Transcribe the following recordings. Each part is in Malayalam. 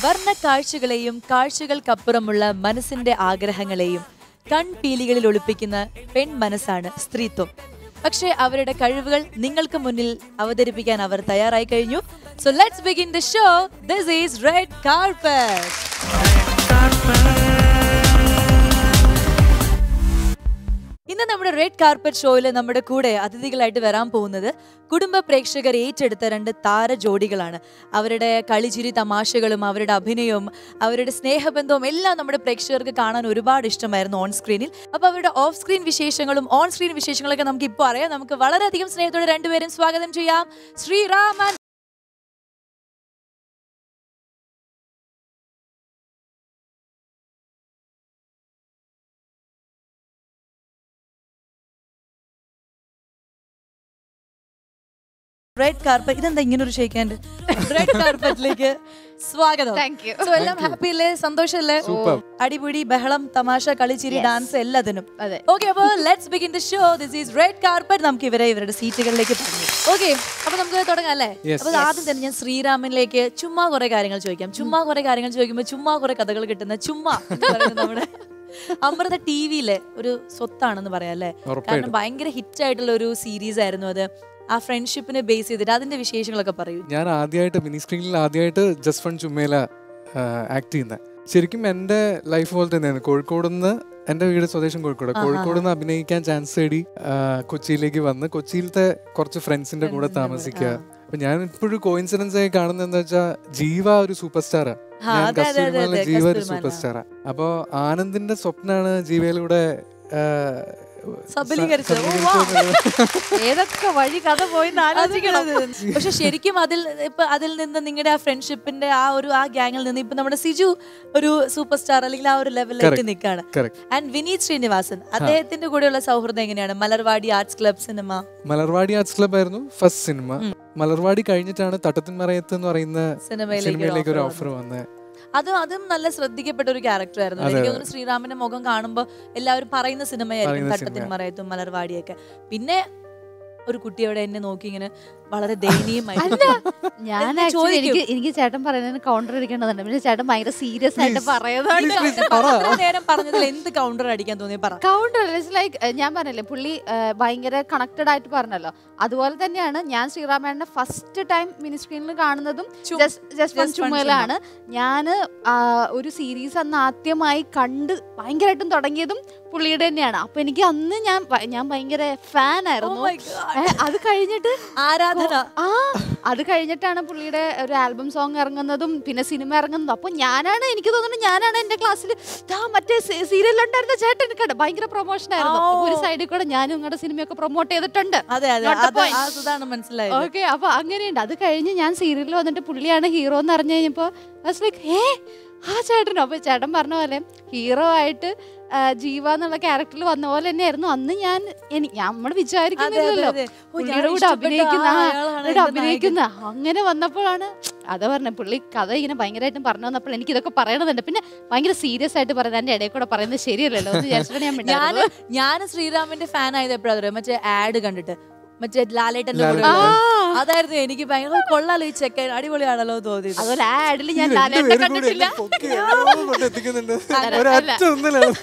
വർണ്ണ കാഴ്ചകളെയും കാഴ്ചകൾക്കപ്പുറമുള്ള മനസ്സിന്റെ ആഗ്രഹങ്ങളെയും കൺപീലികളിൽ ഒളിപ്പിക്കുന്ന പെൺ മനസ്സാണ് സ്ത്രീത്വം പക്ഷേ അവരുടെ കഴിവുകൾ നിങ്ങൾക്ക് മുന്നിൽ അവതരിപ്പിക്കാൻ അവർ തയ്യാറായി കഴിഞ്ഞു so let's begin the show this is red carpet ഇന്ന് നമ്മുടെ റെഡ് കാർപ്പറ്റ് ഷോയിൽ നമ്മുടെ കൂടെ അതിഥികളായിട്ട് വരാൻ പോകുന്നത് കുടുംബ പ്രേക്ഷകർ ഏറ്റെടുത്ത രണ്ട് താര ജോഡികളാണ് അവരുടെ കളിചിരി തമാശകളും അവരുടെ അഭിനയവും അവരുടെ സ്നേഹബന്ധവും എല്ലാം നമ്മുടെ പ്രേക്ഷകർക്ക് കാണാൻ ഒരുപാട് ഇഷ്ടമായിരുന്നു ഓൺ സ്ക്രീനിൽ അപ്പൊ അവരുടെ ഓഫ് സ്ക്രീൻ വിശേഷങ്ങളും ഓൺ സ്ക്രീൻ വിശേഷങ്ങളൊക്കെ നമുക്ക് ഇപ്പോൾ അറിയാം നമുക്ക് വളരെയധികം സ്നേഹത്തോടെ രണ്ടുപേരും സ്വാഗതം ചെയ്യാം ശ്രീറാമൻ റെഡ് കാർപ്പറ്റ് ഇതെന്താ ഇങ്ങനെ ഒരു ഷെയ്ക്കാൻഡ് റെഡ് കാർപ്പറ്റിലേക്ക് സ്വാഗതം താങ്ക് യു സോ എല്ലാം ഹാപ്പി അല്ലേ സന്തോഷല്ലേ അടിപിടി ബഹളം തമാശ കളിച്ചിരി ഡാൻസ് എല്ലാത്തിനും അതെ. ഓക്കെ അപ്പോൾ let's begin the show this is red carpet നമുക്ക് ഇവരെ ഇവരുടെ സീറ്റുകളിലേക്ക് പറഞ്ഞു ഓക്കെ അപ്പൊ നമുക്ക് തുടങ്ങാം അല്ലേ Yes. അപ്പൊ ആദ്യം തന്നെ ഞാൻ ശ്രീരാമനിലേക്ക് ചുമ്മാ കുറെ കാര്യങ്ങൾ ചോദിക്കാം ചുമ്മാ കുറെ കാര്യങ്ങൾ ചോദിക്കുമ്പോൾ ചുമ്മാ കുറെ കഥകൾ കിട്ടുന്ന ചുമ്മാ എന്ന് പറയുന്നത് നമ്മുടെ അമൃത ടി വിയിലെ ഒരു സ്വത്താണെന്ന് പറയാം അല്ലേ കാരണം ഭയങ്കര ഹിറ്റ് ആയിട്ടുള്ള ഒരു സീരീസ് ആയിരുന്നു അത് ആ ഫ്രണ്ട്ഷിപ്പിനെ ബേസ് ചെയ്തിട്ട് അതിന്റെ വിശേഷങ്ങളൊക്കെ പറയൂ ഞാൻ ആദ്യമായിട്ട് മിനി സ്ക്രീനിൽ ആദ്യമായിട്ട് ജസ്റ്റ് ഫൺ ചുമ്മേല ആക്ട് ചെയ്യുന്നത് ശരിക്കും എൻ്റെ ലൈഫ് പോലെ തന്നെയാണ് കോഴിക്കോട് നിന്ന് എൻ്റെ വീട് സ്വദേശം കോഴിക്കോട് കോഴിക്കോട് നിന്ന് അഭിനയിക്കാൻ ചാൻസ് തേടി ആ, കൊച്ചിയിലേക്ക് വന്ന് കൊച്ചിയിലത്തെ കുറച്ച് ഫ്രണ്ട്സിന്റെ കൂടെ താമസിക്കുക അപ്പൊ ഞാൻ ഇപ്പോഴും കോയിൻസിഡൻസ് ആയി കാണുന്നത് എന്താ വെച്ചാൽ ജീവ ഒരു സൂപ്പർ സ്റ്റാറാ ആ, ഞാൻ അതെ, അതെ, അതെ, കസ്തൂരിമാലിലെ അതെ, ജീവ ഒരു കസ്തൂരിമാല. സൂപ്പർ സ്റ്റാറാ അപ്പോ ആനന്ദിന്റെ സ്വപ്നാണ് ജീവയിലൂടെ ആ, സബലീകരിച്ചത്. ഓ, സബലീകരിച്ചത്. ഏതൊക്കെ വഴി കഥ പോയി ആലോചിക്കണം പക്ഷെ ശരിക്കും അതിൽ ഇപ്പൊ അതിൽ നിന്ന് നിങ്ങളുടെ ആ ഫ്രണ്ട്ഷിപ്പിന്റെ ആ ഒരു ആ ഗ്യാങ്ങിൽ നിന്ന് ഇപ്പൊ നമ്മുടെ സിജു ഒരു സൂപ്പർ സ്റ്റാർ അല്ലെങ്കിൽ ആ ഒരു ലെവലിലേക്ക് Correct. നിൽക്കാണ് Correct. ആൻഡ് വിനീത് ശ്രീനിവാസൻ അദ്ദേഹത്തിന്റെ കൂടെയുള്ള സൗഹൃദം എങ്ങനെയാണ് Malarvadi arts club cinema Malarvadi arts club ആയിരുന്നു ഫസ്റ്റ് സിനിമ മലർവാടി കഴിഞ്ഞിട്ടാണ് തട്ടത്തിൻ മറയത്ത് എന്ന് പറയുന്ന സിനിമയിലേക്ക് ഒരു സിനിമയിലേക്ക് ഒരു offer ഓഫർ വന്നത് അതും അതും നല്ല ശ്രദ്ധിക്കപ്പെട്ട ഒരു ക്യാരക്ടർ ആയിരുന്നു എനിക്ക് തോന്നുന്നു ശ്രീറാമിന്റെ മുഖം കാണുമ്പോൾ എല്ലാവരും പറയുന്ന സിനിമയായിരിക്കും പറയുന്ന തട്ടത്തിൻ സിനിമ. മറയത്തും മലർവാടിയൊക്കെ പിന്നെ ഒരു കുട്ടിയോടെ എന്നെ നോക്കി ഇങ്ങനെ വളരെ ദയനീയമായിട്ട് അല്ല ഞാൻ എന്ന് actually ചോദിക്കും. എനിക്ക് എനിക്ക് ചേട്ടൻ പറയുന്നതിന് കൗണ്ടർ അടിക്കേണ്ടതുണ്ട് പിന്നെ ചേട്ടൻ ഭയങ്കര സീരിയസ് ആയിട്ട് Please. പറയുന്നതുകൊണ്ട് Please, please, പറ. അത്ര നേരം പറഞ്ഞതിൽ എന്ത് കൗണ്ടർ അടിക്കാൻ തോന്നി പറ കൗണ്ടർ ലൈക്ക് ഞാൻ പറഞ്ഞില്ലേ പുള്ളി ഏഹ്, ഭയങ്കര കണക്റ്റഡ് ആയിട്ട് പറഞ്ഞല്ലോ അതുപോലെ തന്നെയാണ് ഞാൻ ശ്രീറാമേണ്ണനെ ഫസ്റ്റ് ടൈം മിനി സ്ക്രീനിൽ കാണുന്നതും ചു- ജസ്റ്റ് Just Fun ചുമലാണ് ഞാൻ ഒരു സീരീസ് അന്ന് ആദ്യമായി കണ്ട് ഭയങ്കരമായിട്ടും തുടങ്ങിയതും പുള്ളിയുടെ തന്നെയാണ് അപ്പൊ എനിക്ക് അന്ന് ഞാൻ ഭ- ഞാൻ ഭയങ്കര ഫാൻ Oh ആയിരുന്നു my God. ഏഹ്, അത് കഴിഞ്ഞിട്ട് ആരാധന ആ അത് കഴിഞ്ഞിട്ടാണ് പുള്ളിയുടെ ഒരു ആൽബം സോങ് ഇറങ്ങുന്നതും പിന്നെ സിനിമ ഇറങ്ങുന്നതും അപ്പൊ ഞാനാണ് എനിക്ക് തോന്നുന്നു ഞാനാണ് എന്റെ ക്ലാസ്സിൽ മറ്റേ സീരിയലുണ്ടായിരുന്ന ചേട്ടൻ കണ്ട ഭയങ്കര പ്രൊമോഷൻ ആയിരുന്നു ഓ. അപ്പൊ ഒരു സൈഡിൽ കൂടെ ഞാനും നിങ്ങളുടെ സിനിമയൊക്കെ പ്രൊമോട്ട് ചെയ്തിട്ടുണ്ട് അതെ അതെ Not the അത് point. ആ സുതാണ് മനസ്സിലായത് ഓക്കെ അപ്പൊ അങ്ങനെയുണ്ട് അത് കഴിഞ്ഞ് ഞാൻ സീരിയലിൽ വന്നിട്ട് പുള്ളിയാണ് ഹീറോ എന്ന് അറിഞ്ഞു കഴിഞ്ഞപ്പോ ലൈക്ക് ഏ ആ ചേട്ടനോ അപ്പൊ ചേട്ടൻ പറഞ്ഞ പോലെ ഹീറോ ആയിട്ട് ആ, ജീവ എന്നുള്ള ക്യാരക്ടറിൽ വന്ന പോലെ തന്നെയായിരുന്നു അന്ന് ഞാൻ എനിക്ക് നമ്മൾ അതെ, അതെ, വിചാരിക്കുന്നില്ലല്ലോ അതെ. ഓ, ഞാൻ പുള്ളിയുടെ കൂടെ ഇഷ്ടപ്പെട്ട അഭിനയിക്കുന്ന ആ ആ, അയാളാണ് ഇവിടെ എന്റെ അഭിനയിക്കുന്ന അങ്ങനെ വന്നപ്പോഴാണ് അതാ പറഞ്ഞ പുള്ളി കഥ ഇങ്ങനെ ഭയങ്കരമായിട്ടും പറഞ്ഞു വന്നപ്പോൾ എനിക്ക് ഇതൊക്കെ പറയണമെന്നുണ്ട് പിന്നെ ഭയങ്കര സീരിയസ് ആയിട്ട് പറയുന്നത് എന്റെ ഇടയിൽ കൂടെ പറയുന്നത് ശരിയല്ലല്ലോ എന്ന് വിചാരിച്ചിട്ടാണ് ഞാൻ ഞാൻ മിണ്ടായിരുന്നത്. ഞാൻ ശ്രീരാമിന്റെ ഫാൻ ആയത് എപ്പോഴാണ് മറ്റേ ആഡ് കണ്ടിട്ട് മറ്റേ ലാലേട്ടന്റെ കൂടെ ലാലേട്ടൻ. ഉള്ളത്. ആ, അതായിരുന്നു എനിക്ക് ഭയങ്കര "ഓ, കൊള്ളാലോ ഈ ചെക്കൻ അടിപൊളിയാണല്ലോ തോന്നിയത് അതുപോലെ ആ ആഡിൽ ഞാൻ ഇത് ലാലേട്ടനെ രണ്ടുപേരും കൂടി കണ്ടിട്ടില്ല എന്നെ പൊക്കി എവിടെയോ കൊണ്ട് എത്തിക്കുന്നുണ്ട്. അല്ല, ഒരൊറ്റ ഒന്നിലാണ്.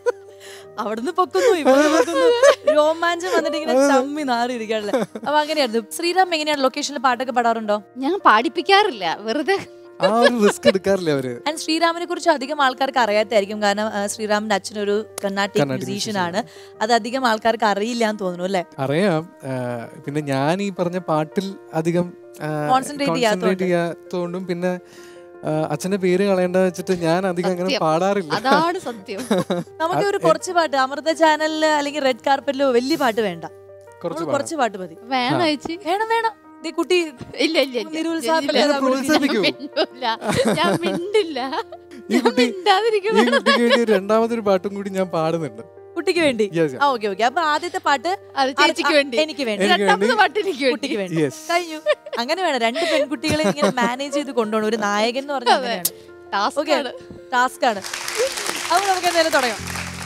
അവിടുന്ന് പൊക്കുന്നു ഇവിടെ പൊക്കുന്നു രോമാഞ്ചം വന്നിട്ട് ഇങ്ങനെ ചമ്മി നാറിയിരിക്കാണല്ലേ അപ്പൊ അങ്ങനെയായിരുന്നു ശ്രീറാം എങ്ങനെയാണ് ലൊക്കേഷനിൽ പാട്ടൊക്കെ പാടാറുണ്ടോ ഞാൻ പാടിപ്പിക്കാറില്ല വെറുതെ ആ ഒരു റിസ്ക് എടുക്കാറില്ല അവര് ആൻഡ് ശ്രീരാമിനെ കുറിച്ച് അധികം ആൾക്കാർക്ക് അറിയാത്തായിരിക്കും കാരണം ആ, ശ്രീറാമിന്റെ അച്ഛനൊരു കർണാട്ടിക് കർണാട്ടിക് മ്യൂസീഷ്യൻ ആണ് അത് അധികം ആൾക്കാർക്ക് അറിയില്ല എന്ന് തോന്നുന്നു അല്ലേ അറിയാം ആ, പിന്നെ ഞാൻ ഈ പറഞ്ഞ പാട്ടിൽ അധികം Concentrate ചെയ്യാത്തോണ്ട്. ചെയ്യാത്തോണ്ടും പിന്നെ ആ, അച്ഛന്റെ പേര് കളയേണ്ട വെച്ചിട്ട് ഞാൻ അധികം അങ്ങനെ സത്യം. പാടാറില്ല അതാണ് സത്യം നമുക്ക് ഒരു കുറച്ച് പാട്ട് അമൃത ചാനലില് അല്ലെങ്കിൽ റെഡ് കാർപ്പറ്റിലോ വലിയ പാട്ട് വേണ്ട കുറച്ച് നമുക്ക് കുറച്ച് പാട്ട് മതി വേണം ചേച്ചി വേണം വേണം ദേ കുട്ടി ഇല്ല ഇല്ല ഇല്ല. നിരുത്സാഹപ്പെടാതെ ഇല്ല, ഞാൻ പ്രോത്സാഹിപ്പിക്കൂ. ഞാൻ മിണ്ടൂല. ഞാൻ മിണ്ടില്ല ഈ ഞാൻ കുട്ടി- ഈ മിണ്ടാതിരിക്കണം കുട്ടിക്ക് വേണ്ടി രണ്ടാമതൊരു പാട്ടും കൂടി ഞാൻ പാടുന്നുണ്ട് കുട്ടിക്ക് വേണ്ടി Yes, yes. ആ ഓക്കെ ഓക്കെ അപ്പൊ ആദ്യത്തെ പാട്ട് അത് ചേച്ചിക്ക് ആ, വേണ്ടി എനിക്ക് വേണ്ടി എനിക്ക് രണ്ടാമത് വേണ്ടി. പാട്ട് എനിക്ക് കുട്ടിക്ക് വേണ്ടി വേണ്ടി യെസ് കഴിഞ്ഞു അങ്ങനെ വേണം രണ്ട് പെൺകുട്ടികളെ ഇങ്ങനെ മാനേജ് ചെയ്ത് കൊണ്ടുപോകണം ഒരു നായകൻ എന്ന് പറഞ്ഞാൽ അതെ. അങ്ങനെയാണ് ടാസ്ക് ഓക്കെ ആണ് ടാസ്ക് ആണ് അപ്പൊ നമുക്ക് എന്തായാലും തുടങ്ങാം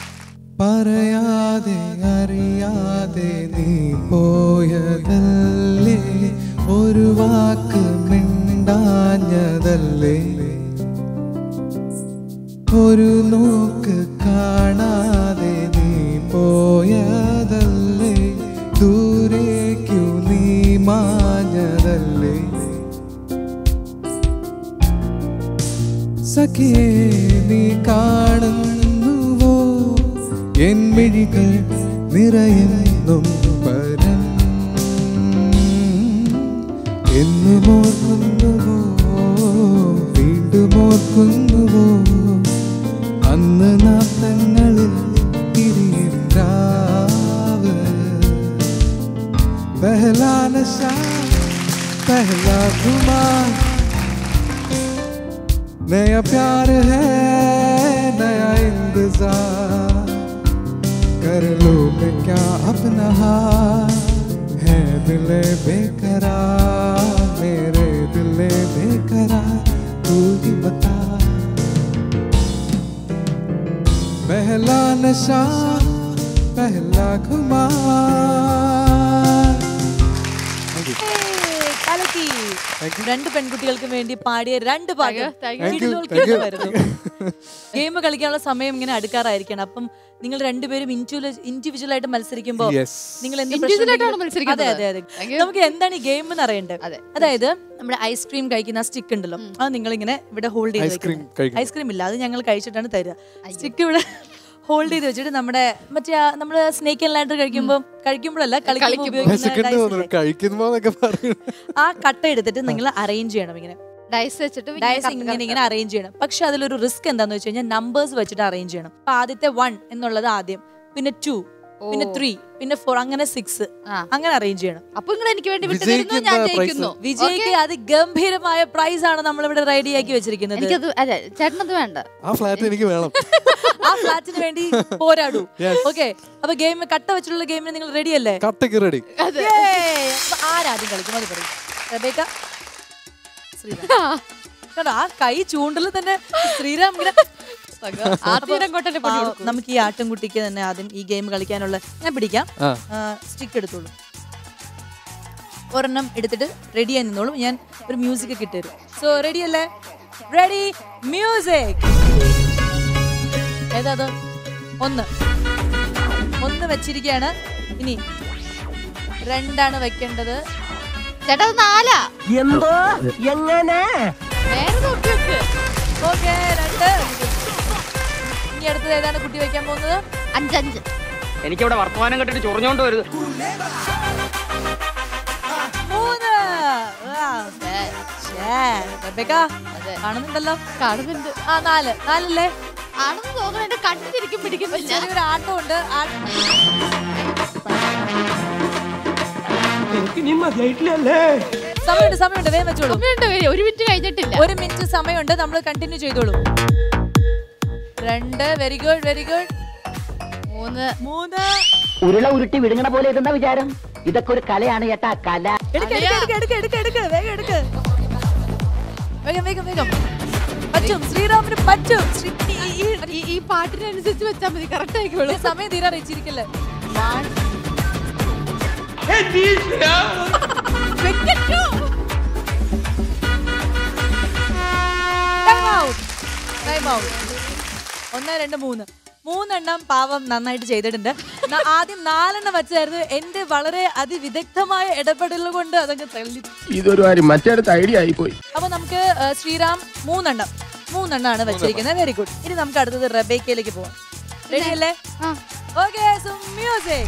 പറയാതെ അറിയാതെ നീ പോയതല്ലേ ഒരു വാക്ക് മിണ്ടാഞ്ഞതല്ലേ ഒരു നോക്ക് കാണാതെ നീ പോയതല്ലേ ദൂരേക്കു നീ മാഞ്ഞതല്ലേ സഖിയേ നീ കാണുന്നുവോ എൻ മിഴികൾ നിറയുന്നും പരം എന്നും ഓർക്കുന്നുവോ വീണ്ടും ഓർക്കുന്നുവോ അന്ന് നാട്ടങ്ങളിൽ തിരിയും രാവ് പഹലാ നശ പഹലാ ഖുമാർ नया प्यार है नया इंतजार कर लो मैं क्या अपना हाल है दिले बेकरार मेरे दिले बेकरार तू ही बता पहला नशा पहला खुमार ഏയ്, കലക്കി. Thank you. രണ്ട് പെൺകുട്ടികൾക്ക് വേണ്ടി പാടിയ രണ്ട് പാട്ട് you, thank you. Thank you, thank you. Game കളിക്കാനുള്ള സമയം ഇങ്ങനെ അടുക്കാറായിരിക്കണം അപ്പം നിങ്ങൾ രണ്ടുപേരും ഇൻഡിവിജ്വൽ ആയിട്ട് മത്സരിക്കുമ്പോൾ യെസ് നിങ്ങൾ എന്ത് Individual പ്രശ്നം ആയിട്ടാണോ ഉണ്ടെങ്കിലും- മത്സരിക്കുന്നത്? അതെ അതെ Thank അതെ you. നമുക്ക് എന്താണ് ഈ ഗെയിം എന്ന് അറിയണ്ടേ അതെ. അതായത് നമ്മുടെ ഐസ്ക്രീം കഴിക്കുന്ന സ്റ്റിക്ക് ഉണ്ടല്ലോ അത് നിങ്ങൾ ഇങ്ങനെ ഇവിടെ ഹോൾഡ് ചെയ്ത് ഐസ്ക്രീം വെക്കണം. കഴിക്കും ഐസ്ക്രീം ഇല്ല അത് ഞങ്ങൾ കഴിച്ചിട്ടാണ് തരിക സ്റ്റിക്ക് ഇവിടെ ഹോൾഡ് ചെയ്ത് വെച്ചിട്ട് നമ്മുടെ മറ്റേ ആ നമ്മള് സ്നേക്ക് ആൻഡ് ലാൻഡർ കഴിക്കുമ്പോൾ കഴിക്കുമ്പോഴല്ല കളിക്കുമ്പോൾ കളിക്കുമ്പോൾ. ഉപയോഗിക്കുന്ന dice ഇല്ലേ? കഴിക്കുമ്പോ എന്നൊക്കെ പറയും ആ കട്ട എടുത്തിട്ട് നിങ്ങൾ അറേഞ്ച് ചെയ്യണം ഇങ്ങനെ ഡൈസ് വെച്ചിട്ട് ഇങ്ങനെ ഡയസ് കറ- ഇങ്ങനെ കറ- ഇങ്ങനെ അറേഞ്ച് ചെയ്യണം പക്ഷെ അതിലൊരു റിസ്ക് എന്താന്ന് വെച്ച് കഴിഞ്ഞാൽ നമ്പേഴ്സ് വെച്ചിട്ട് അറേഞ്ച് ചെയ്യണം അപ്പൊ ആദ്യത്തെ വൺ എന്നുള്ളത് ആദ്യം പിന്നെ ടു പിന്നെ ത്രീ പിന്നെ ഫോർ അങ്ങനെ സിക്സ് ആ. അങ്ങനെ അറേഞ്ച് ചെയ്യണം അപ്പൊ നിങ്ങൾ എനിക്ക് വേണ്ടി വിട്ടു വിജയിക്ക് തരുന്നു ഞാൻ എന്താ prize? ജയിക്കുന്നു വിജയ്ക്ക് അതിഗംഭീരമായ പ്രൈസ് ആണ് നമ്മളിവിടെ റെഡിയാക്കി വെച്ചിരിക്കുന്നത് എനിക്കത് അതെ ചേട്ടനത് വേണ്ട ആ ഫ്ലാറ്റ് എനിക്ക് വേണം ആ ഫ്ലാറ്റിന് വേണ്ടി പോരാടൂ Yes. ഓക്കെ അപ്പൊ ഗെയിം കട്ട വെച്ചിട്ടുള്ള ഗെയിമിന് നിങ്ങൾ റെഡി അല്ലേ കട്ടക്ക് റെഡി Yay! അപ്പൊ ആരാദ്യം കളിക്കും അത് പറയും റബേക്ക ശ്രീറാം കണ്ടോ ആ കൈ ചൂണ്ടല് തന്നെ ശ്രീറാം ഇങ്ങനെ ആദ്യം അങ്ങോട്ടല്ലേ പണി പാവം, കൊടുക്കൂ. നമുക്ക് ഈ ആട്ടിൻകുട്ടിക്ക് തന്നെ ആദ്യം ഈ ഗെയിം കളിക്കാനുള്ള ഞാൻ പിടിക്കാം ആ സ്റ്റിക്ക് എടുത്തോളൂ ഒരെണ്ണം എടുത്തിട്ട് റെഡി ആയി നിന്നോളും ഞാൻ ഒരു മ്യൂസിക് ഒക്കെ ഇട്ടുതരും സോ റെഡി അല്ലേ റെഡി മ്യൂസിക് ഏതാ അത് ഒന്ന് ഒന്ന് വെച്ചിരിക്കുകയാണ് ഇനി രണ്ടാണ് വെക്കേണ്ടത് ചേട്ടാ അത് നാലാ എന്തോ എങ്ങനെ നേരെ നോക്കി വെക്ക് ഓക്കെ രണ്ട് ഇനി അടുത്തത് ഏതാണ് കുട്ടി വെക്കാൻ പോകുന്നത് അഞ്ചഞ്ച് എനിക്കിവിടെ വർത്തമാനം കെട്ടിട്ട് ചൊറിഞ്ഞോണ്ട് വരുത് മൂന്ന് ആ, ശ്ശേ, റെബേക്ക, കാണുന്നുണ്ടല്ലോ കാണുന്നുണ്ട് ആ നാല് നാലല്ലേ ആണെന്ന് തോന്നുന്നു എന്റെ കണ്ണിരിക്കും പിടിക്കുന്നില്ല ചെറിയൊരു ആട്ടമുണ്ട് ആ- എനിക്ക് നീ മതിയായിട്ടില്ലല്ലേ സമയമുണ്ട് സമയമുണ്ട് വേഗം വെച്ചോളൂ സമയമുണ്ട്, ഒരു മിനിറ്റ് കഴിഞ്ഞിട്ടില്ല ഒരു മിനിറ്റ് സമയമുണ്ട് നമ്മൾ കണ്ടിന്യൂ ചെയ്തോളൂ രണ്ട് വെരി ഗുഡ് വെരി ഗുഡ് മൂന്ന് മൂന്ന് ഉരുള ഉരുട്ടി വിഴുങ്ങണ പോലെ ഇതെന്താ വിചാരം ഇതൊക്കെ ഒരു കലയാണ് ചേട്ടാ കല എടുക്ക് എടുക്ക് എടുക്ക് എടുക്ക് എടുക്ക് എടുക്ക് വേഗം എടുക്ക് വേഗം വേഗം വേഗം പറ്റും ശ്രീറാമിന് പറ്റും ശ്രീ- ഈ- ഈ- ഈ- ഈ- ഈ പാട്ടിനനുസരിച്ച് വെച്ചാൽ മതി കറക്റ്റ് ആയിക്കോളൂ ഈ സമയം തീരാ വെച്ചിരിക്കല്ലേ Time out. Time out. ഒന്ന് രണ്ട് മൂന്ന് മൂന്നെണ്ണം പാവം നന്നായിട്ട് ചെയ്തിട്ടുണ്ട് ന- ആദ്യം നാലെണ്ണം വെച്ചായിരുന്നു എന്റെ വളരെ അതിവിദഗ്ധമായ ഇടപെടൽ കൊണ്ട് അതങ്ങ് തള്ളി ഇതൊരു കാര്യം മറ്റേടത്ത് ഐഡിയ ആയിപ്പോയി അപ്പൊ നമുക്ക് ഏ, ശ്രീറാം മൂന്നെണ്ണം മൂന്നെണ്ണമാണ് വെച്ചിരിക്കുന്നത് വെരി ഗുഡ് ഇനി നമുക്ക് അടുത്തത് റബേക്കയിലേക്ക് പോവാം റെഡി അല്ലേ ആ. ഓക്കെ മ്യൂസിക്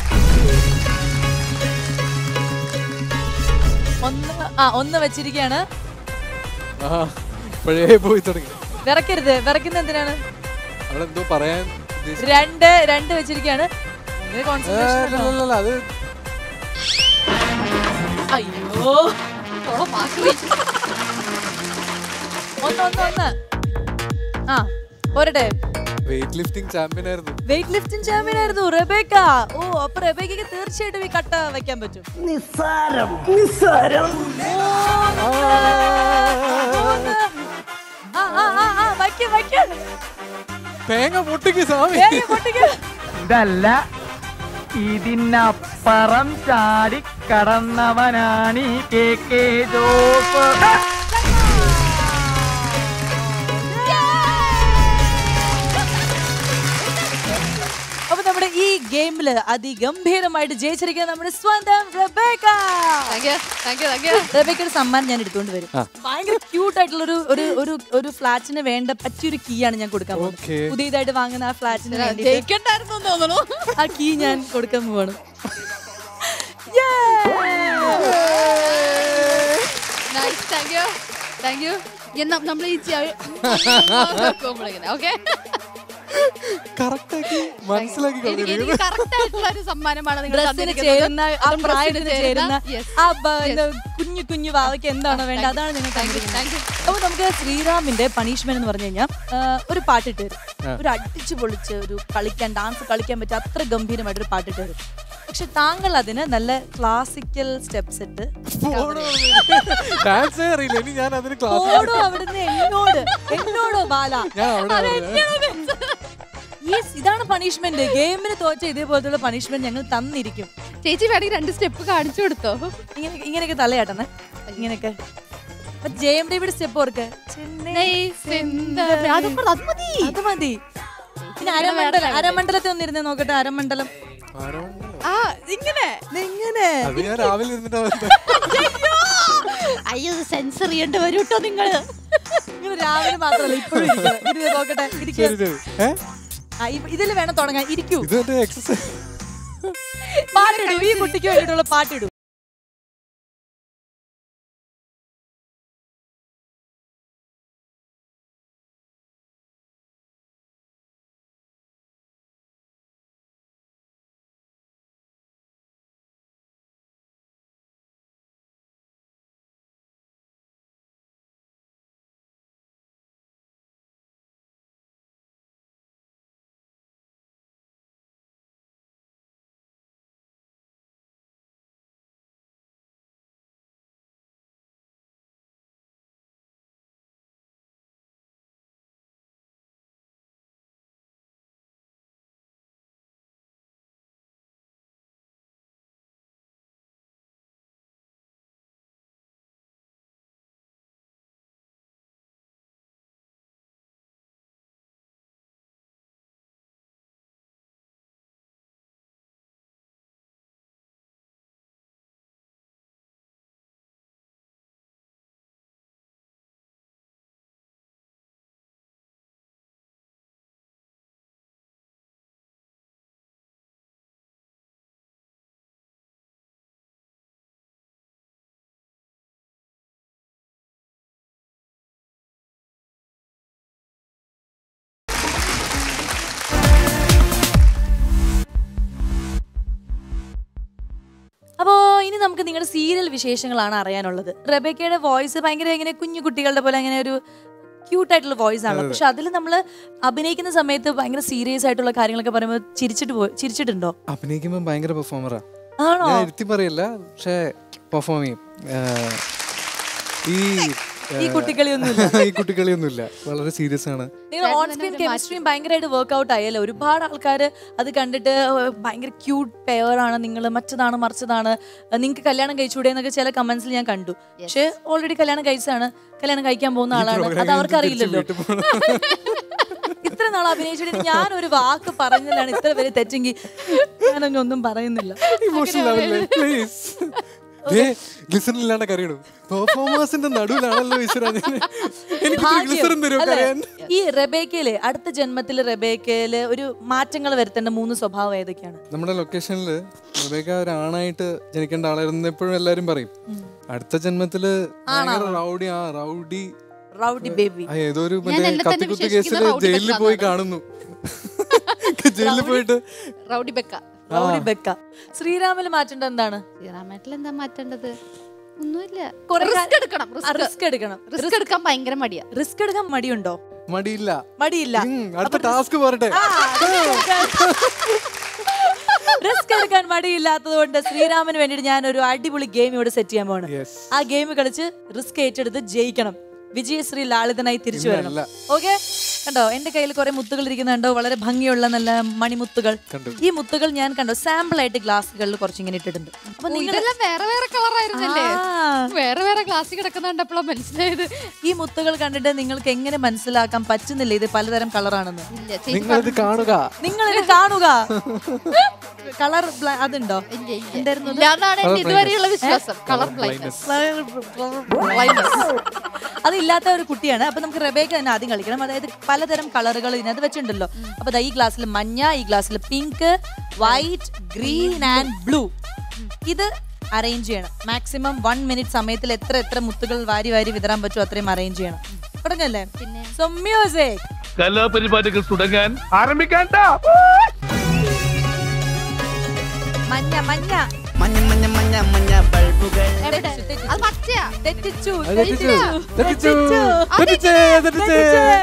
ഒന്ന് ആ ഒന്ന് വെച്ചിരിക്കുകയാണ് ആ ഇപ്പോഴേ പോയി തുടങ്ങി വിറക്കരുത് വിറക്കുന്ന എന്തിനാണ് അവിടെ എന്തോ പറയാൻ ഉദ്ദേശിച്ചു. രണ്ട് രണ്ട് വെച്ചിരിക്കുകയാണ് ഭയങ്കര ഏ, concentration അല്ല, ആണോ? അല്ല, അല്ല, അത് അയ്യോ ഒന്ന് ഒന്ന് ഒന്ന് ആ പോരട്ടെ വെയിറ്റ് ലിഫ്റ്റിംഗ് ചാമ്പ്യൻ ആയിരുന്നു വെയിറ്റ് ലിഫ്റ്റിംഗ് ചാമ്പ്യൻ ആയിരുന്നു റെബേക്ക ഓ അപ്പൊ റെബേക്കയ്ക്ക് തീർച്ചയായിട്ടും ഈ കട്ട വെക്കാൻ പറ്റും നിസ്സാരം നിസ്സാരം മൂന്ന്. ആ, ആ, ആ, ആ, വയ്ക്ക്, വയ്ക്ക്. തേങ്ങ പൊട്ടിക്ക് സ്വാമി വേഗം പൊട്ടിക്ക്. ഇതല്ല ഇതിനപ്പുറം ചാടി കടന്നവനാണ് ഈ കെ കെ ജോസ് റൗണ്ടില് അതിഗംഭീരമായിട്ട് ജയിച്ചിരിക്കുന്ന നമ്മുടെ സ്വന്തം Rebecca thank you thank you thank you റബേക്കയുടെ സമ്മാനം ഞാൻ എടുത്തുകൊണ്ട് വരും ഭയങ്കര ക്യൂട്ട് ആയിട്ടുള്ള ഒരു ഒരു ഒരു ഒരു ഫ്ലാറ്റിന് വേണ്ട പറ്റിയൊരു കീ ആണ് ഞാൻ കൊടുക്കാൻ പോകുന്നത് Okay. പുതിയതായിട്ട് വാങ്ങുന്ന ആ ഫ്ലാറ്റിന് വേണ്ടി ജയിക്കണ്ടായിരുന്നു എന്ന് തോന്നുന്നു ആ കീ ഞാൻ കൊടുക്കാൻ പോവാണ് nice thank you thank you എന്നാ നമ്മൾ ഈ ഓക്കെ കറക്റ്റാക്കി മനസ്സിലാക്കി കളഞ്ഞിരിക്കുന്നു. കറക്റ്റ് ആയിട്ടുള്ള ഒരു സമ്മാനമാണ് നിങ്ങൾ ഡ്രസ്സിന് തന്നിരിക്കുന്നത്. ചേരുന്ന ആ dress ന് പ്രായത്തിന് ചേരുന്ന yes. ആ ബ- എന്താ കുഞ്ഞു കുഞ്ഞു വാവയ്ക്ക് എന്താണോ വേണ്ടത് അതാണ് നിങ്ങൾ തന്നിരിക്കുന്നത് Thank you. അപ്പൊ നമുക്ക് ശ്രീറാമിന്റെ പണിഷ്മെന്റ് എന്ന് പറഞ്ഞു കഴിഞ്ഞാൽ ഒരു പാട്ടിട്ട് തരും ഒരു അടിച്ചു പൊളിച്ച് ഒരു കളിക്കാൻ ഡാൻസ് കളിക്കാൻ പറ്റിയ അത്ര ഗംഭീരമായിട്ട് ഒരു പാട്ടിട്ട് തരും പക്ഷെ താങ്കൾ അതിന് നല്ല ക്ലാസിക്കൽ സ്റ്റെപ്സ് ഇട്ട് ഡാൻസേ അറിയില്ല ഇനി ഞാൻ അതിന് ക്ലാസ് ഓടോ അവിടുന്ന് എന്നോട് എന്നോടോ ബാല ഞാൻ അവിടെ യെസ് ഇതാണ് പണിഷ്മെന്റ് ഗെയിമിന് തോറ്റ ഇതേപോലത്തുള്ള പണിഷ്മെന്റ് ഞങ്ങൾ തന്നിരിക്കും ചേച്ചി വേണമെങ്കിൽ രണ്ട് സ്റ്റെപ്പ് കാണിച്ചു കൊടുത്തോ ഇങ്ങനെ ഇങ്ങനെയൊക്കെ തലയാട്ടണേ ഇങ്ങനെയൊക്കെ അപ്പൊ ജയം ഡേവിഡ് സ്റ്റെപ്പ് ഓർക്ക് ചെന്നൈ അത് അത് മതി അത് മതി പിന്നെ അരമണ്ഡലം അരമണ്ഡലത്തിൽ ഒന്നിരുന്ന് നോക്കട്ടെ അരമണ്ഡലം ആ ഇങ്ങനെ എങ്ങനെ അത് ഞാൻ രാവിലെ ഇരുന്നിട്ട് വന്നത്. അയ്യോ സെൻസർ ചെയ്യേണ്ടി വരും കേട്ടോ നിങ്ങള് നിങ്ങൾ രാവിലെ മാത്രമല്ല ഇപ്പോഴും ഇരിക്കണം. ഇരുന്ന് നോക്കട്ടെ ഇരിക്കുക ശരി ശരി ഏ ഇതിൽ വേണം തുടങ്ങാൻ ഇരിക്കൂ ഇത് മറ്റേ എക്സസൈസ് പാട്ടിടൂ ഈ കുട്ടിക്ക് വേണ്ടിയിട്ടുള്ള പാട്ടിടൂ അപ്പോ ഇനി നമുക്ക് നിങ്ങളുടെ സീരിയൽ വിശേഷങ്ങളാണ് അറിയാനുള്ളത് റബേക്കയുടെ വോയിസ് ഭയങ്കര ഇങ്ങനെ കുഞ്ഞു കുട്ടികളുടെ പോലെ അങ്ങനെ ഒരു ക്യൂട്ട് ആയിട്ടുള്ള വോയിസ് ആണ് പക്ഷെ അതിൽ നമ്മൾ അഭിനയിക്കുന്ന സമയത്ത് ഭയങ്കര സീരിയസ് ആയിട്ടുള്ള കാര്യങ്ങളൊക്കെ പറയുമ്പോൾ ചിരിച്ചിട്ട് പോ ചിരിച്ചിട്ടുണ്ടോ അഭിനയിക്കുമ്പോൾ ഭയങ്കര പെർഫോമറാ ആണോ ഞാൻ ഇരുത്തി പറയില്ല പക്ഷേ പെർഫോം ചെയ്യും ആ, ഈ ഈ കുട്ടിക്കളിയൊന്നുമില്ല ഈ കുട്ടികളിയൊന്നുമില്ല വളരെ സീരിയസ് ആണ് നിങ്ങൾ ഓൺ സ്ക്രീൻ കെമിസ്ട്രിയും ഭയങ്കരമായിട്ട് വർക്ക്ഔട്ട് ആയല്ലോ ഒരുപാട് ആൾക്കാർ അത് കണ്ടിട്ട് ഏഹ്, ഭയങ്കര ക്യൂട്ട് പെയർ ആണ് നിങ്ങൾ മറ്റതാണ് മറിച്ചതാണ് നിങ്ങൾക്ക് കല്യാണം കഴിച്ചുകൂടെ എന്നൊക്കെ ചില കമന്റ്സിൽ ഞാൻ കണ്ടു പക്ഷെ ഓൾറെഡി കല്യാണം കഴിച്ചതാണ് കല്യാണം കഴിക്കാൻ പോകുന്ന ആളാണ് അത് അവർക്ക് അറിയില്ലല്ലോ ഇത്ര നാൾ അഭിനയിച്ചിട്ട് ഞാൻ ഒരു വാക്ക് പറഞ്ഞതിലാണ് ഇത്ര പേര് തെറ്റെങ്കിൽ ഞാനൊന്നും ഒന്നും പറയുന്നില്ല ഇമോഷണൽ ആവില്ലേ പ്ലീസ് ഗ്ലിസറിൻ ഇല്ലാണ്ട് കറിയിടും പെർഫോമേഴ്സിന്റെ നടുവിലാണല്ലോ ഈശ്വര എനിക്ക് ഭാഗ്യം. ഗ്ലിസറിൻ തരും അല്ലേ? കരയാൻ ഈ റബേക്കയില് അടുത്ത ജന്മത്തില് റബേക്കയില് ഒരു മാറ്റങ്ങൾ വരുത്തേണ്ട മൂന്ന് സ്വഭാവം ഏതൊക്കെയാണ് നമ്മുടെ ലൊക്കേഷനിൽ റബേക്ക ഒരാണായിട്ട് ജനിക്കേണ്ട ആളായിരുന്നു എപ്പോഴും എല്ലാരും പറയും അടുത്ത ജന്മത്തില് ഭയങ്കര റൗഡി ആ റൗഡി റൗഡി ബേബി ആ ഏതോ ഒരു ഞാൻ മറ്റേ എന്നെ തന്നെ കത്തിക്കുത്ത് വിശേഷിക്കുന്നത് കേസിൽ റൗഡി ജയിലിൽ പോയി കാണുന്നു ജയിലിൽ പോയിട്ട് റൗഡി ബെക്ക റൗഡി ബെക്ക ശ്രീരാമിൽ മാറ്റേണ്ട എന്താണ് ശ്രീറാമേട്ടിൽ എന്താ മാറ്റേണ്ടത് ഒന്നുമില്ല കുറെ റിസ്ക് എടുക്കണം റിസ്ക് എടുക്കണം റിസ്ക് എടുക്കാൻ ഭയങ്കര മടിയാ റിസ്ക് എടുക്കാൻ മടിയുണ്ടോ മടിയില്ല മടിയില്ല ഉം, അടുത്ത ടാസ്ക് പറട്ടെ റിസ്ക് എടുക്കാൻ മടിയില്ലാത്തത് കൊണ്ട് ശ്രീരാമന് വേണ്ടിയിട്ട് ഞാൻ ഒരു അടിപൊളി ഗെയിം ഇവിടെ സെറ്റ് ചെയ്യാൻ പോവാണ് യെസ് ആ ഗെയിം കളിച്ച് റിസ്ക് ഏറ്റെടുത്ത് ജയിക്കണം വിജയശ്രീ ലാളിതനായി തിരിച്ചു വരണം ഇന്നല്ല. ഓക്കെ കണ്ടോ എന്റെ കയ്യിൽ കുറെ മുത്തുകൾ ഇരിക്കുന്നുണ്ടോ വളരെ ഭംഗിയുള്ള നല്ല മണിമുത്തുകൾ കണ്ടു. ഈ മുത്തുകൾ ഞാൻ കണ്ടോ സാമ്പിൾ ആയിട്ട് ഗ്ലാസ്സുകളിൽ കുറച്ച് ഇങ്ങനെ ഇട്ടിട്ടുണ്ട് അപ്പൊ നിങ്ങൾ ഇതെല്ലാം വേറെ വേറെ കളറായിരുന്നല്ലേ ആ. വേറെ വേറെ ക്ലാസ്സിൽ കിടക്കുന്നുണ്ടപ്പോഴാണ് മനസ്സിലായത് ഈ മുത്തുകൾ കണ്ടിട്ട് നിങ്ങൾക്ക് എങ്ങനെ മനസ്സിലാക്കാൻ പറ്റുന്നില്ല ഇത് പലതരം കളറാണെന്ന് ഇല്ല ചേച്ചി നിങ്ങളിത് കാണുക നിങ്ങൾ ഇത് കാണുക കളർ അതുണ്ടോ ഇല്ല, ഇല്ല. എന്തായിരുന്നു അത്? ഇല്ലാന്നാണ് എന്റെ Colour ഇതുവരെയുള്ള blindness. വിശ്വാസം കളർ blindness. ബ്ലൈൻഡ്നസ് അതില്ലാത്ത ഒരു കുട്ടിയാണ് അപ്പൊ നമുക്ക് റെബേക്ക തന്നെ ആദ്യം കളിക്കണം അതായത് പലതരം കളറുകൾ ഇതിനകത്ത് വെച്ചിട്ടുണ്ടല്ലോ അപ്പൊ ദാ ഈ ഗ്ലാസ്സിൽ മഞ്ഞ ഈ ഗ്ലാസ്സിൽ pink white green and blue ഇത് അറേഞ്ച് ചെയ്യണം മാക്സിമം വൺ മിനിറ്റ് സമയത്തിൽ എത്ര എത്ര മുത്തുകൾ വാരി വാരി വിതറാൻ പറ്റുമോ അത്രയും അറേഞ്ച് ചെയ്യണം തുടങ്ങല്ലേ പിന്നെ സോ മ്യൂസിക് കലാപരിപാടികൾ തുടങ്ങാൻ ആരംഭിക്കാൻ മഞ്ഞ മഞ്ഞ മഞ്ഞ മഞ്ഞ മഞ്ഞ മഞ്ഞ ബൾബുകൾ എവിടെ? അത് പച്ചയാ തെറ്റിച്ചു അത് തെറ്റിച്ചു തെറ്റിച്ചു തെറ്റിച്ചേ തെറ്റിച്ചേ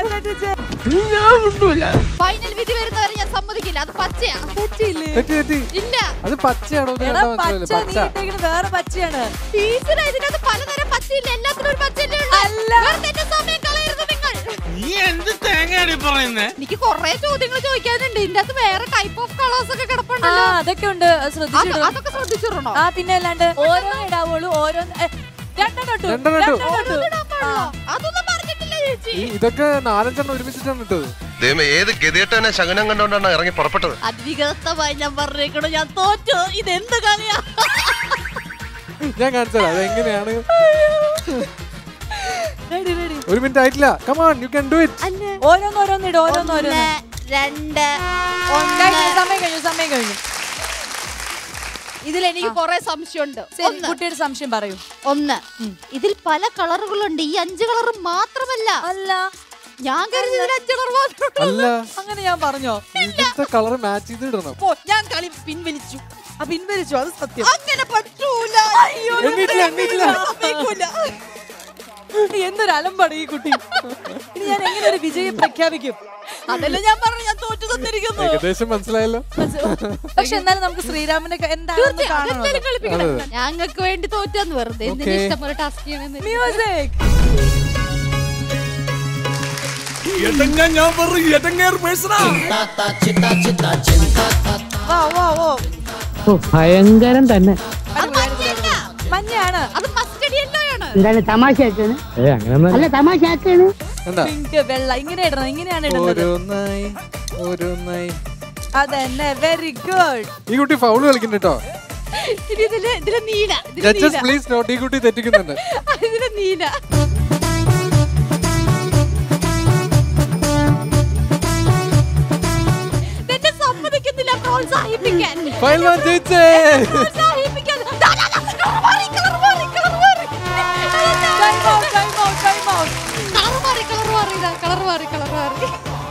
ഫൈനൽ വിധി വരുന്നവരെ ഞാൻ സമ്മതിക്കില്ല അത് പച്ചയാ തെറ്റിയില്ലേ തെറ്റി തെറ്റി ഇല്ല അത് പച്ചയാണോ എന്ന് എടാ കണ്ടാ മനസ്സിലായില്ലേ? പച്ച നീ പച്ച ഇട്ടേക്കണത് വേറെ പച്ചയാണ് ടീച്ചറെ ഇതിനകത്ത് പലതരം പച്ചയില്ല എല്ലാത്തിനും ഒരു പച്ചയല്ലേ ഉള്ളൂ അല്ല. വെറുതെ എന്റെ സമയം കളയരുത് നിങ്ങൾ നീ എന്ത് തേങ്ങയാണ് പറയുന്നേ എനിക്ക് കൊറേ ചോദ്യങ്ങൾ ചോദിക്കാനുണ്ട് ഇതിന്റെ അകത്ത് വേറെ ടൈപ്പ് ഓഫ് കളേഴ്സ് ഒക്കെ ആ കിടപ്പുണ്ടല്ലോ അതൊക്കെ ഉണ്ട് അത് അത് ശ്രദ്ധിച്ചിടും അതൊക്കെ ശ്രദ്ധിച്ചിടണോ ആ പിന്നെ അല്ലാണ്ട് ഓരോന്ന് ഇടാവുള്ളൂ ഓരോന്ന് ഏ, രണ്ടെണ്ണം ഇട്ടു, രണ്ടെണ്ണം ഇട്ടു. രണ്ടെണ്ണം ഇട്ടു. ആ. അതൊന്നും പറഞ്ഞിട്ടില്ല ചേച്ചി ഈ- ഇതൊക്കെ നാലഞ്ചെണ്ണം ഒരുമിച്ചിട്ടാണ് ഇട്ടത് ദൈവമേ ഏത് ഗതികെട്ടനെ ശകനം കണ്ടോണ്ടാണ് ഇറങ്ങി പുറപ്പെട്ടത് അതിവികൃതമായി ഞാൻ പറഞ്ഞേക്കണു ഞാൻ തോറ്റു ഇതെന്ത് കളിയാ ഞാൻ കാണിച്ചത് അത് എങ്ങനെയാണ് Ready, ready. ഒരു മിനിറ്റ് ആയിട്ടില്ല come on you can do it ഓരോന്ന് ഓരോന്ന് ഇടും ഓരോന്ന് ഓരോന്ന് രണ്ട് കഴിഞ്ഞു സമയം കഴിഞ്ഞു സമയം കഴിഞ്ഞു ഇതിൽ എനിക്ക് കൊറേ സംശയമുണ്ട് ശരി ഒന്ന് കുട്ടിയുടെ സംശയം പറയൂ ഒന്ന് ഇതിൽ പല കളറുകളുണ്ട് ഈ അഞ്ച് കളർ മാത്രമല്ല അല്ല ഞാൻ കരുതി ഇതിൽ അഞ്ച് കളർ മാത്രമേ അല്ല അങ്ങനെ ഞാൻ പറഞ്ഞോ ഇതിന്റെ കളർ മാച്ച് ചെയ്ത് ഇടണം പോ, ഞാൻ കളി പിൻവലിച്ചു ആ പിൻവലിച്ചു അത് സത്യം അങ്ങനെ പറ്റൂല അയ്യോ എണ്ണീറ്റില്ല എണ്ണീറ്റില്ല സമ്മതിക്കൂല. എന്തൊരു അലമ്പാണ് ഈ കുട്ടി ഇനി ഞാൻ എങ്ങനെ ഒരു വിജയം പ്രഖ്യാപിക്കും അതല്ല ഞാൻ പറഞ്ഞു ഞാൻ തോറ്റു തന്നിരിക്കുന്നു ഏകദേശം മനസ്സിലായല്ലോ പക്ഷെ എന്നാലും നമുക്ക് ശ്രീരാമനെ ക- എന്താണെന്ന് കാണണം എന്തായാലും കളിപ്പിക്കണം. അതെ. ഞങ്ങൾക്ക് വേണ്ടി തോറ്റാന്ന് വെറുതെ എന്തിനാ Okay. ഇഷ്ടം പോലെ ടാസ്ക് ചെയ്യണമെന്ന് മ്യൂസിക് ഞാൻ പറഞ്ഞു എടങ്ങേർ പേഴ്സണാ വാ വാ വാ ഭയങ്കരം തന്നെ മഞ്ഞയാണ് അത് മസ്റ്റഡി യെല്ലോയാണ് എന്താണ് തമാശയാക്കാണ് ഏ അങ്ങനെ അല്ല തമാശയാക്കാണ് കണ്ടാ പിങ്ക് വെള്ള ഇങ്ങനെ ഇടണം ഇങ്ങനെയാണ് ഇടുന്നത് ഓരോന്നായി ഓരോന്നായി അതന്നെ വെരി ഗുഡ് ഈ കുട്ടി ഫൗള് കളിക്കുന്നുണ്ട് കേട്ടോ ഇനി ഇതില് ഇതില് നീല ഇതില് ജഡ്ജസ് നീല പ്ലീസ് നോട്ട് ഈ കുട്ടി തെറ്റിക്കുന്നുണ്ട് ഇതില് നീല എന്നെ സമ്മതിക്കുന്നില്ല പ്രോത്സാഹിപ്പിക്കാൻ ഫയൽമാൻ ജയിച്ചേ പ്രോത്സാഹിപ്പിക്കാൻ ദാ, ദാ, ദാ, colour മാറി, colour മാറി, colour മാറി. Time out, time out, time out. Colour മാറി, colour മാറി, ഇതാ, colour മാറി, colour മാറി.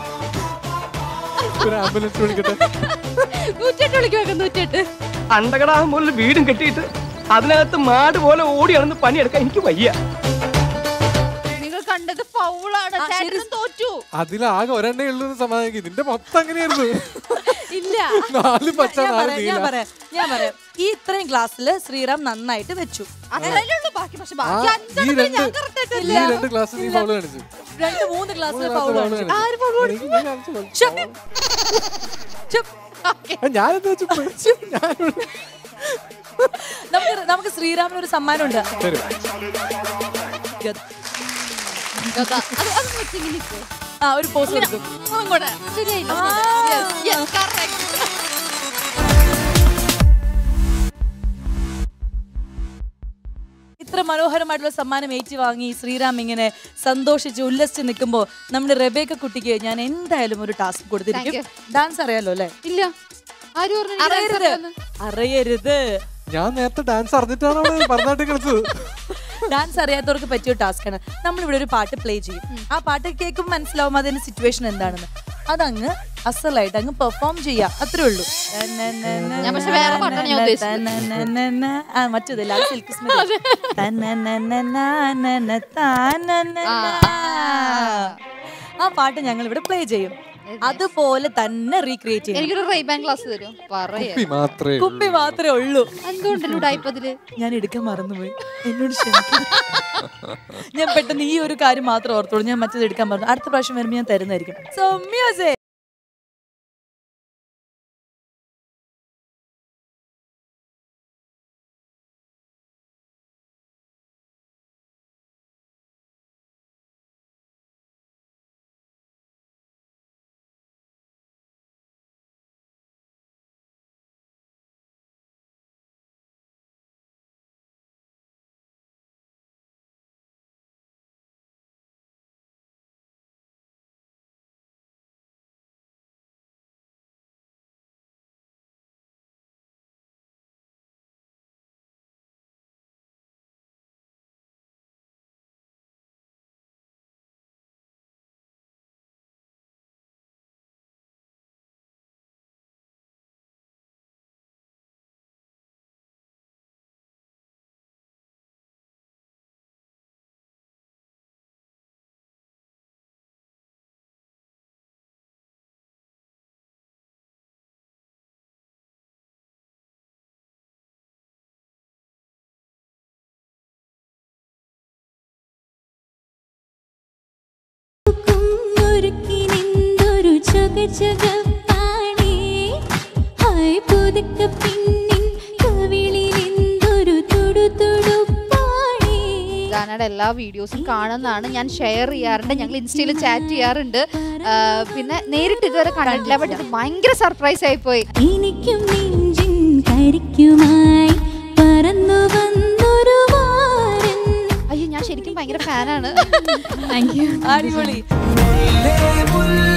ഒരു ആംബുലൻസ് വിളിക്കട്ടെ നൂറ്റെട്ട് വിളിക്കുവാ നൂറ്റെട്ട് അണ്ടകടാകും പോലെ വീടും കെട്ടിയിട്ട് അതിനകത്ത് മാട് പോലെ ഓടി നടന്ന് പണിയെടുക്കാൻ എനിക്ക് വയ്യ നിങ്ങൾ കണ്ടത് ഫൗളാണ് ആ, ശരി. ചേട്ടനും തോറ്റു അതിലാകെ ഒരെണ്ണേ ഉള്ളൂ എന്ന് സമാധാനിക്കും ഇതിന്റെ മൊത്തം അങ്ങനെയായിരുന്നു ഇല്ല നാല് പച്ച ഞാൻ നാല് പറയാം ഞാൻ നീല പറയാം ഞാൻ പറയാം ഈ ഇത്രയും ക്ലാസ്സില് ശ്രീറാം നന്നായിട്ട് വെച്ചു അത്രയല്ലേ ഉള്ളൂ ബാക്കി പക്ഷെ ആ ബാക്കി ഈ അഞ്ചെണ്ണത്തിൽ രണ്ട് ഞാൻ correct ആയിട്ട് ഈ ഇല്ല. രണ്ട് ക്ലാസ് നീ ഫൗള് കാണിച്ചു രണ്ട് മൂന്ന് ക്ലാസ്സിൽ മൂന്ന് ഫൗൾ class foul കാണിച്ചു കാണിച്ചു. ആര് foul കാണിച്ചു? എനിക്ക് നീ കാണിച്ചു foul. ശ്ശെ. ശ്ശെ. ആ, ഞാനെന്താ വെച്ചു ഞാനിവിടെ നമുക്ക് നമുക്ക് ശ്രീറാമിന് ഒരു സമ്മാനമുണ്ട് തരും അതാ, അത് അതൊന്ന് വെച്ചിങ്ങനെ നിൽക്ക്. ആ ഒരു പോസ്റ്റ് എടുക്കും അങ്ങോട്ട്. ശരിയായില്ല ആ. Yes, yes, correct. ഇത്ര മനോഹരമായിട്ടുള്ള സമ്മാനം ഏറ്റുവാങ്ങി ശ്രീറാം ഇങ്ങനെ സന്തോഷിച്ച് ഉല്ലസിച്ച് നിൽക്കുമ്പോൾ നമ്മുടെ റെബേക്ക കുട്ടിക്ക് ഞാൻ എന്തായാലും ഒരു ടാസ്ക് കൊടുത്തിരിക്കും ഡാൻസ് അറിയാലോ അല്ലേ ഇല്ല ആര് പറഞ്ഞു എനിക്ക് dance അറിയരുത് അറിയാമെന്ന്? അറിയരുത് ഞാൻ നേരത്തെ ഡാൻസ് അറിഞ്ഞിട്ടാണ് അവിടെ ഭരതനാട്യം കളിച്ചത് ഡാൻസ് അറിയാത്തവർക്ക് പറ്റിയ ടാസ്ക് ആണ് നമ്മളിവിടെ ഒരു പാട്ട് പ്ലേ ചെയ്യും ആ പാട്ട് കേൾക്കുമ്പോൾ മനസ്സിലാവും അതിന്റെ സിറ്റുവേഷൻ എന്താണെന്ന് അതങ്ങ് അസലായിട്ട് അങ്ങ് പെർഫോം ചെയ്യാം അത്രേ ഉള്ളൂ ഞാൻ പക്ഷെ വേറെ പാട്ടാണ് ഞാൻ ഉദ്ദേശിച്ചത്. ആ മറ്റേതല്ല അത് സിൽക്ക് സ്മിത ആ പാട്ട് ഞങ്ങൾ ഇവിടെ പ്ലേ ചെയ്യും അതുപോലെ തന്നെ റീക്രിയേറ്റ് ചെയ്യും എനിക്കൊരു റൈബാൻ ക്ലാസ് തരും പറയാ കുപ്പി മാത്രമേ കുപ്പി മാത്രമേ ഉള്ളൂ എന്തുകൊണ്ടല്ലോ ഉടായ്പതില് ഞാൻ എടുക്കാൻ മറന്നുപോയി എന്നോട് ക്ഷമിക്കണം ഞാൻ പെട്ടെന്ന് ഈ ഒരു കാര്യം മാത്രം ഓർത്തോളൂ ഞാൻ മറ്റേത് എടുക്കാൻ മറന്നു അടുത്ത പ്രാവശ്യം വരുമ്പോൾ ഞാൻ തരുന്നതായിരിക്കും സോ മ്യൂസിക് ചുകചുകപ്പാണേ ഹായ് പുതുക്ക പിന്നിൻ കവിളിലെന്തൊരു തുടു തുടുപ്പാണേ ദാനയുടെ എല്ലാ വീഡിയോസും കാണുന്നതാണ് ഞാൻ ഷെയർ ചെയ്യാറുണ്ട് ഞങ്ങൾ ഇൻസ്റ്റയിൽ ചാറ്റ് ചെയ്യാറുണ്ട് ആ, പിന്നെ നേരിട്ട് ഇതുവരെ കണ്ടിട്ടില്ല ബട്ട് ഇത് ഭയങ്കര സർപ്രൈസ് ആയിപ്പോയി എനിക്കും നെഞ്ചിൻ കരിക്കുമായി പറന്നു വന്നൊരു വാരൻ അയ്യോ ഞാൻ ശരിക്കും ഭയങ്കര ഫാനാണ് താങ്ക് യു അടിപൊളി മുല്ലേ മുല്ലേ